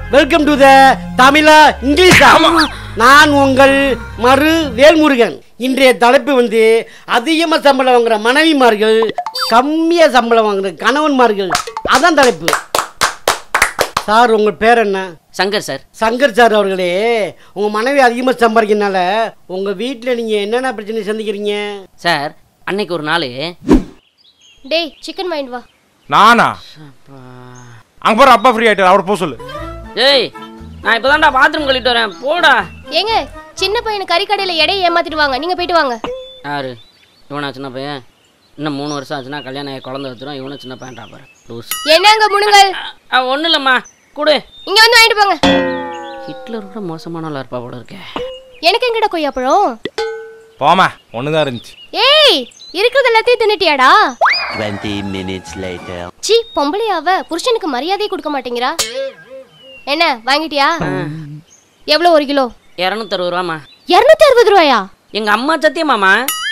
Welcome to the தமிழா இங்கிலீஷா நான் உங்கள் மறு வேல்முருகன் இன்றைய தலைப்பு வந்து அதிகமாக சம்பளம் வாங்குற மனைவிமார்கள் கம்மியாக சம்பளம் வாங்குற கணவன்மார்கள் அதான் தலைப்பு சார் உங்கள் பேர் என்ன சங்கர் சார் சங்கர் சார் அவர்களே உங்கள் மனைவி அதிகமாக சம்பாதிக்கிறதுனால உங்கள் வீட்டில் நீங்கள் என்னென்ன பிரச்சனை சந்திக்கிறீங்க சார் அன்னைக்கு ஒரு நாள் டேய் சிக்கன் வாங்கிட்டு வா நானா அங்க பாரு அப்பா ஃப்ரீ ஆயிட்டாரு அவர் போக சொல்லு ஏய் நான் இப்போதான்டா பாத்ரூம் கழிட்டு வரேன் போடா ஏங்க சின்ன பையனை கறிக்கடையில் எடையை ஏமாத்திட்டு வாங்க நீங்க போயிட்டு வாங்க யாரு இவனா சின்ன பையன் இன்னும் மூணு வருஷம் ஆச்சுன்னா கல்யாணம் ஆகி குழந்தை வச்சிரும் இவனும் சின்ன பையன்டா பாரு லூஸ் என்னங்க முனுங்கள் ஒன்றும் இல்லைம்மா கொடு இங்க வந்து வாங்கிட்டு போங்க ஹிட்லர் கூட மோசமானவளா இருப்பா போல இருக்கே எனக்கு எங்கடா கொய்யாப்பழம் போமா ஒண்ணுதான் இருந்துச்சு ஏய் இருக்கிறது எல்லாத்தையும் தின்னுட்டியாடா 20 minutes later. சி பொம்பளையாவ புருஷனுக்கு மரியாதையே கொடுக்க மாட்டேங்கிறா என்ன வாங்கிட்டியா எவ்வளோ ஒரு கிலோ இரநூத்தறுபது ரூபாம்மா இரநூத்தி அறுபது ரூபாயா எங்கள் அம்மா சத்தியமாம்மா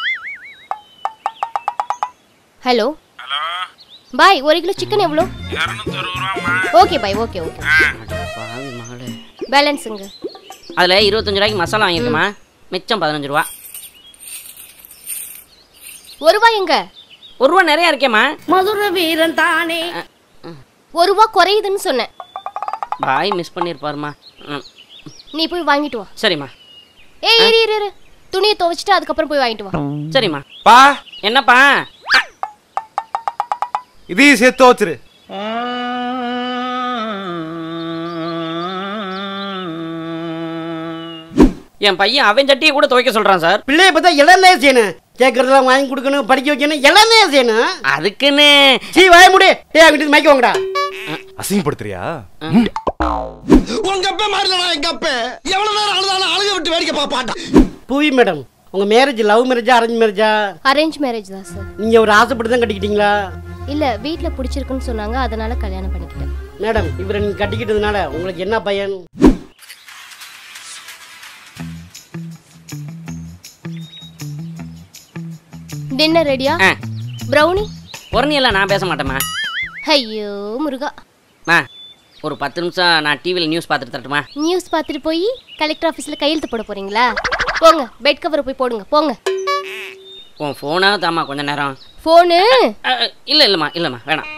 ஹலோ பாய் ஒரு கிலோ சிக்கன் எவ்வளோ ஓகே பாய் ஓகே ஓகே பாவி மகளே பேலன்ஸுங்க அதில் இருபத்தஞ்சு ரூபாய்க்கு மசாலா வாங்கியிருக்கேம்மா மிச்சம் பதினஞ்சு ரூபா ஒரு ரூபாய் எங்க ஒரு ரூபா நிறையா இருக்கேம்மா மதுர வீரன் தானே ஒரு ரூபா குறையுதுன்னு சொன்னேன் பாய் மிஸ் பண்ணியிருப்பாருமா ம் நீ போய் வாங்கிட்டு வா சரிம்மா ஏய் இரு இரு இரு துணியை துவைச்சிட்டு அதுக்கப்புறம் போய் வாங்கிட்டு வா சரிம்மா பா என்னப்பா இதையும் சேர்த்து வச்சிரு என் பையன் அவன் சட்டியை கூட துவைக்க சொல்கிறான் சார் பிள்ளைய பார்த்தா எல்லாமே செய்யணும் கேட்கறதெல்லாம் வாங்கி கொடுக்கணும் படிக்க வைக்கணும் எல்லாமே செய்யணும் அதுக்குன்னு சீ வாய முடி ஏ அங்கிட்டு மைக்க வாங்கடா அசிங்கப்படுத்துறியா உங்க அப்ப மாதிரிலடா எங்க அப்ப எவ்வளவு நேரம் அழுதாலும் அழுக விட்டு வேடிக்கை பாப்பாட்டா பூவி மேடம் உங்க மேரேஜ் லவ் மேரேஜா அரேஞ்ச் மேரேஜா அரேஞ்ச் மேரேஜ் தான் சார் நீங்க ஒரு ஆசைப்பட்டு தான் கட்டிக்கிட்டீங்களா இல்ல வீட்ல பிடிச்சிருக்குன்னு சொன்னாங்க அதனால கல்யாணம் பண்ணிக்கிட்டேன் மேடம் இவரை நீங்க கட்டிக்கிட்டதுனால உங்களுக்கு என்ன பயன் டின்னர் ரெடியா ஆ ப்ரௌனி பொறணியெல்லாம் நான் பேச மாட்டேம்மா ஐயோ முருகா மா ஒரு பத்து நிமிஷம் நான் டிவியில் நியூஸ் பார்த்துட்டு தரட்டுமா நியூஸ் பார்த்துட்டு போய் கலெக்டர் ஆஃபீஸில் கையெழுத்து போட போறீங்களா போங்க பெட் கவர் போய் போடுங்க போங்க உன் ஃபோனாக தாம்மா கொஞ்ச நேரம் ஃபோனு இல்லை இல்லைம்மா இல்லைம்மா வேணாம்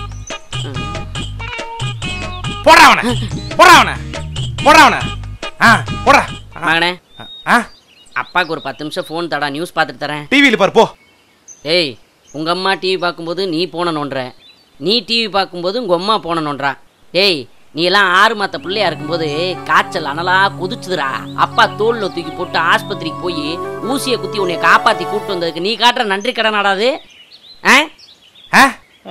போடா அவனை போடா அவனை போடா அவனை ஆ போடா மகனே ஆ அப்பாவுக்கு ஒரு பத்து நிமிஷம் ஃபோன் தடா நியூஸ் பார்த்துட்டு தரேன் டிவியில் பாரு போ ஏய் உங்கள் அம்மா டிவி பார்க்கும்போது நீ போன நோண்டுற நீ டிவி பார்க்கும்போது உங்கள் அம்மா போன நோண்டுறா ஏய் நீ எல்லாம் ஆறு மாத்த பிள்ளையா இருக்கும்போது காய்ச்சல் அனலா கொதிச்சுதுடா அப்பா தோல்ல தூக்கி போட்டு ஆஸ்பத்திரிக்கு போய் ஊசியை குத்தி உன்னை காப்பாத்தி கூட்டு வந்ததுக்கு நீ காட்டுற நன்றி கடனாடாது ஆ ஆ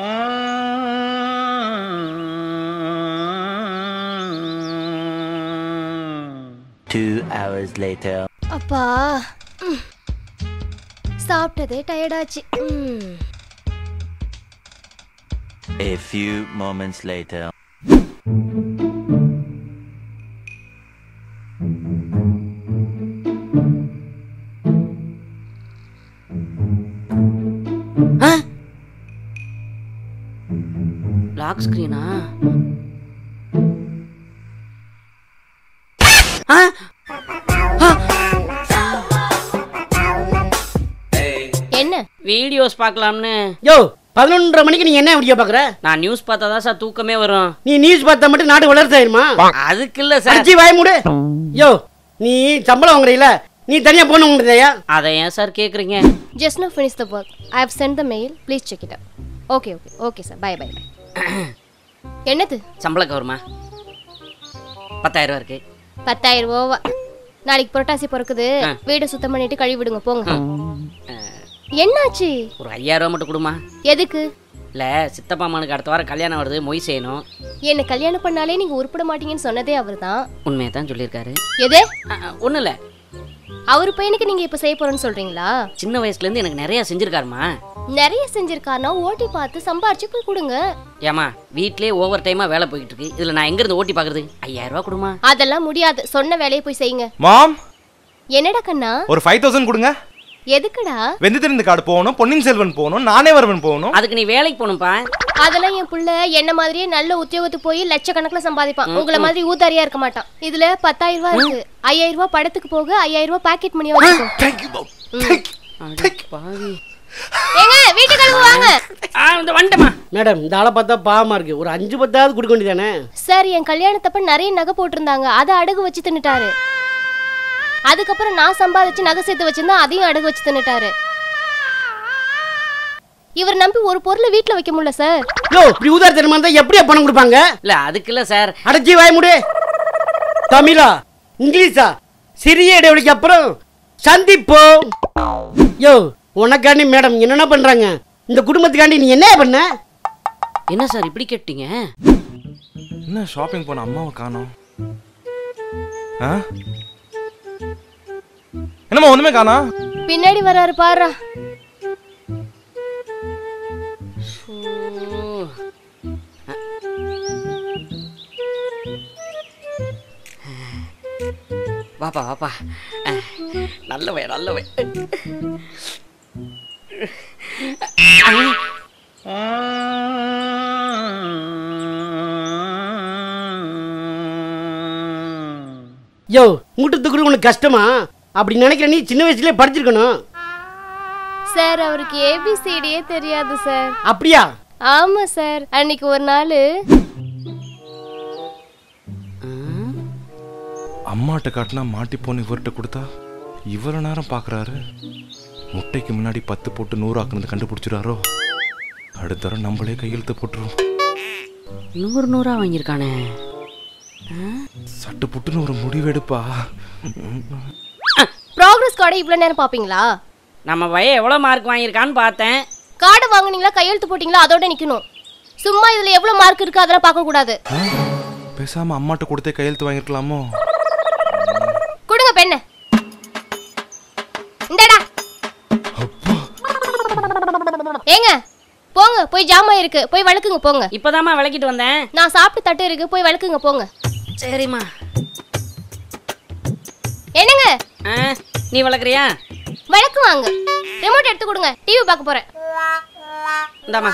Two hours later. அப்பா ம். சாப்பிட்டதே டயர்டாச்சு ம். A few moments later. Lock ஸ்க்ரீனா என்ன வீடியோஸ் பார்க்கலாம்னு யோ பதினொன்றரை மணிக்கு நீ என்ன வீடியோ பாக்குற நான் நியூஸ் பார்த்தா தான் சார் தூக்கமே வரும் நீ நியூஸ் பார்த்தா மட்டும் நாடு வளர்ச்சாயிருமா அதுக்கு இல்லை சார் அடிச்சு வாய மூடு யோ நீ சம்பளம் வாங்குறீல நீ தனியா போன உங்களுதையா அதை ஏன் சார் கேட்குறீங்க just no finish the work I have sent the mail please check it okay okay okay sir bye bye என்னது சம்பளம் கவருமா பத்தாயிரம் ரூபா இருக்கு பத்தாயிரம் ரூபா நாளைக்கு புரட்டாசி பிறக்குது ஆ. வீடை சுத்தம் பண்ணிட்டு கழுவி விடுங்க போங்க என்னாச்சு ஒரு ஐயாயிரம் ரூபா மட்டும் கொடுமா எதுக்கு இல்லை சித்தப்பா அம்மனுக்கு அடுத்த வாரம் கல்யாணம் வருது மொய் செய்யணும் என்ன கல்யாணம் பண்ணாலே நீங்க உருப்பட மாட்டீங்கன்னு சொன்னதே அவர்தான் உண்மையை தான் சொல்லியிருக்காரு எது ஒன்றும் இல்லை அவர் பையனுக்கு நீங்க இப்ப செய்ய போறேன்னு சொல்றீங்களா சின்ன வயசுலேருந்து எனக்கு நிறையா செஞ்சுருக்காருமா நிறைய செஞ்சிருக்காருன்னா ஓட்டி பார்த்து சம்பாரிச்சு போய் கொடுங்க ஏமா வீட்லயே ஓவர் டைமாக வேலை போய்கிட்டு இருக்கு இதில் நான் எங்கேருந்து ஓட்டி பார்க்குறது ஐயாயிரம் ரூபா கொடுமா அதெல்லாம் முடியாது சொன்ன வேலையை போய் செய்யுங்க மாம் என்னடா கண்ணா ஒரு ஃபைவ் தௌசண்ட் கொடுங்க எதுக்குடா வெந்து தெரிந்த காடு போகணும் பொன்னியின் செல்வன் போகணும் நானே வருவன் போகணும் அதுக்கு நீ வேலைக்கு போகணும்ப்பா அதெல்லாம் என் புள்ள என்ன மாதிரியே நல்ல உத்தியோகத்துக்கு போய் லட்சக்கணக்கில் சம்பாதிப்பான் உங்களை மாதிரி ஊதாரியா இருக்க மாட்டான் இதுல பத்தாயிரம் ரூபாய் இருக்கு ஐயாயிரம் ரூபாய் படத்துக்கு போக ஐயாயிரம் ரூபாய் பாக்கெட் மணியா வச்சுக்கோ தேங்க்யூ பாப் தேங்க்யூ பாவி ஏங்க வீட்டுக்கு வாங்க ஆ இந்த வந்துட்டமா மேடம் இந்த ஆளை பார்த்தா பாவமா இருக்கு ஒரு அஞ்சு பத்தாவது கொடுக்க வேண்டியதானே சார் என் கல்யாணத்தப்ப நிறைய நகை போட்டிருந்தாங்க அதை அடகு வச்சு தின்னுட்டாரு அதுக்கப்புறம் நான் சம்பாதிச்சு நகை சேர்த்து வச்சிருந்தா அதையும் அடகு வச்சு தின்னுட்டாரு இவர் நம்பி ஒரு பொருளை வீட்ல வைக்க முடியல சார் யோ இப்படி ஊதாரித்தனமா இருந்தா எப்படியா பணம் கொடுப்பாங்க இல்ல அதுக்கு இல்ல சார் அடைச்சி வாய முடி தமிழா இங்கிலீஷா சிறிய இடைவெளிக்கு அப்புறம் சந்திப்போம் யோ உனக்காண்டி மேடம் என்னென்ன பண்றாங்க இந்த குடும்பத்துக்காண்டி நீ என்ன பண்ண என்ன சார் இப்படி கேட்டீங்க என்ன ஷாப்பிங் போன அம்மாவை காணோம் ஆ என்னம்மா ஒண்ணுமே காணோம் பின்னாடி வராரு பாருடா ஓ. வாப்பா வாப்பா அஹ், நல்லவே நல்லவே யோ மூட்டத்துக்குள்ள உனக்கு கஷ்டமா அப்படி நினைக்கிற நீ சின்ன வயசுலயே படிச்சிருக்கணும் சார் அவருக்கு ஏபிசிடியே தெரியாது சார் அப்படியா ஆமா சார் அன்னைக்கு ஒரு நாள் அம்மாட்ட காட்டினா மாட்டி போன்னு இவர்கிட்ட கொடுத்தா இவ்வளவு நேரம் பார்க்கறாரு முட்டைக்கு முன்னாடி பத்து போட்டு நூறு ஆக்குனது கண்டுபிடிச்சிடாரோ அடுத்த தடவை நம்மளே கையெழுத்து போட்டுருவோம் நூறு நூறா வாங்கியிருக்கானே சட்டு புட்டுன்னு ஒரு முடிவெடுப்பா ப்ராக்ரஸ் கார்டை இவ்வளோ நேரம் பார்ப்பீங்களா நம்ம பையன் எவ்வளோ மார்க் வாங்கியிருக்கான்னு பார்த்தேன் கார்டு வாங்குனீங்களா கையெழுத்து போட்டீங்களா அதோட நிக்கணும் சும்மா இதுல எவ்வளவு மார்க் இருக்கு அதெல்லாம் பார்க்க கூடாது ஆ? பேசாம அம்மாட்ட கொடுத்தே கையெழுத்து வாங்கிருக்கலாமோ கொடுங்க பெண்ணு இந்தடா ஏங்க போங்க போய் ஜாமா இருக்கு போய் வளக்குங்க போங்க இப்போதாம்மா விளக்கிட்டு வந்தேன் நான் சாப்பிட்டு தட்டு இருக்கு போய் வளக்குங்க போங்க சரிம்மா என்னங்க ஆ நீ வளர்க்குறியா வழக்கு வாங்க ரிமோட் எடுத்து கொடுங்க டிவி பார்க்க போறேன் இந்தாம்மா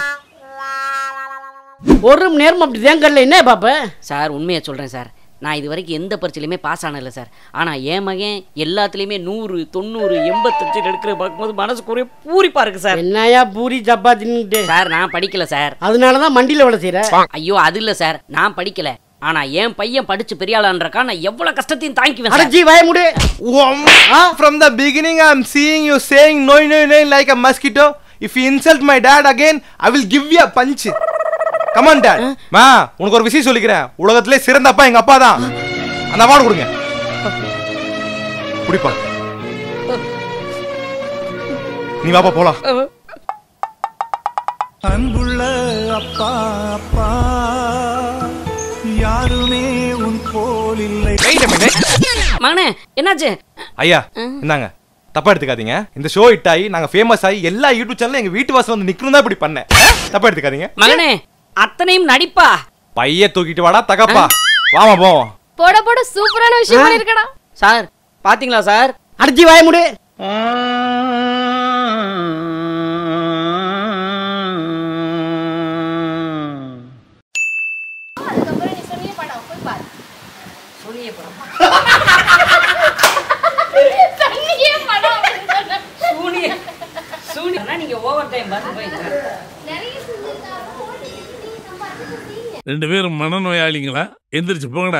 ஒரு மணி நேரம் அப்படி தேங்கல்ல என்ன பாப்ப சார் உண்மையை சொல்கிறேன் சார் நான் இது வரைக்கும் எந்த பரீட்சையிலுமே பாஸ் ஆனதில்ல சார் ஆனால் என் மகன் எல்லாத்துலேயுமே நூறு தொண்ணூறு எண்பத்தஞ்சு எடுக்கிற பார்க்கும்போது மனசுக்கு ஒரே பூரிப்பா இருக்கு சார் என்னையா பூரி சப்பாத்தின்னுட்டு சார் நான் படிக்கல சார் அதனாலதான் மண்டியில வேலை செய்யற ஐயோ அது இல்லை சார் நான் படிக்கல ஆனா என் பையன் படிச்சு பெரிய ஆளான்றக்கா நான் எவ்வளவு கஷ்டத்தையும் தாங்கிக்குவேன் சார். அடைச்சி வாய முடி From the beginning, I'm seeing you saying no, no, no like a mosquito. If you insult my dad again, I will give you a punch. Come on, dad. மா உனக்கு ஒரு விஷயம் சொல்லிக்கிறேன் உலகத்திலே சிறந்த அப்பா எங்க அப்பா தான் அந்த அவார்டு கொடுங்க குடிப்பா நீ வாப்பா போலாம் அன்புள்ள அப்பா அப்பா யாருமே உன் போல் இல்லை Wait a minute. மகனே என்னாச்சு ஐயா இந்தாங்க தப்பா எடுத்துக்காதீங்க இந்த ஷோ ஹிட் ஆகி நாங்க ஃபேமஸ் ஆகி எல்லா யூடியூப் சேனலும் எங்க வீட்டு வாசல் வந்து நிக்கணும் தான் இப்படி பண்ணேன் தப்பா எடுத்துக்காதீங்க மகனே அத்தனையும் நடிப்பா பைய தூக்கிட்டு வாடா தகப்பா வாமா போவோம் போட போட சூப்பரான விஷயம் பண்ணிருக்கடா சார் பாத்தீங்களா சார் அடைச்சி வாய முடி சூனிய சூனிய நீங்க ஓவர் டைம் பார்த்து போய் ரெண்டு பேரும் மனநோயாளிங்களா எந்திரிச்சு போங்கடா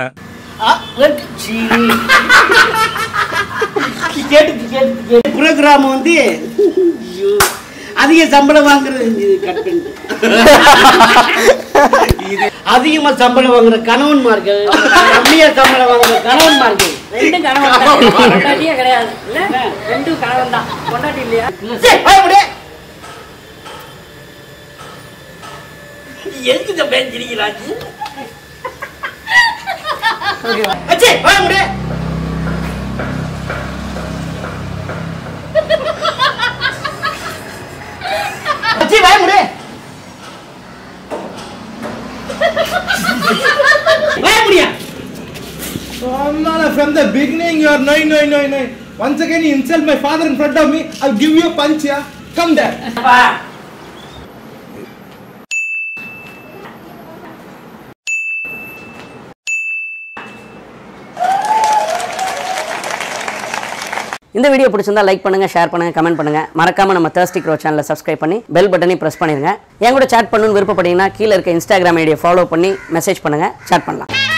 கேட்டு கேட்டு புரோகிராம் வந்து ஐயோ, அதிக சம்பளம் வாங்குறது இது கட் பண்ணிட்டு. இது அதிகமா சம்பளம் வாங்குற கணவன்மார்கள் கம்மியா சம்பளம் வாங்குற கணவன்மார்கள் ரெண்டும் கணவன் தான் பொண்டாட்டியே கிடையாது இல்ல ரெண்டும் கணவன் தான் பொண்டாட்டி இல்லையா சே, வாய மூடு. எதுக்கு இந்த பேன் சிரிக்கிறாச்சு அச்சே வாய முடி அச்சே வாய முடி வாய முடியா From the beginning, you are no, no, no, no. Once again, you insult my father in front of me. I'll give you a punch, yeah. Come there. இந்த வீடியோ பிடிச்சிருந்தா லைக் பண்ணுங்க ஷேர் பண்ணுங்க கமெண்ட் பண்ணுங்க மறக்காம நம்ம thirsty crow சேனலை subscribe பண்ணி bell பட்டனையும் பிரஸ் பண்ணிருங்க என் கூட சேட் பண்ணணும்னு விருப்பப்பட்டீங்கன்னா கீழே இருக்க இன்ஸ்டாகிராம் ஐடியை ஃபாலோ பண்ணி மெசேஜ் பண்ணுங்க சேட் பண்ணலாம்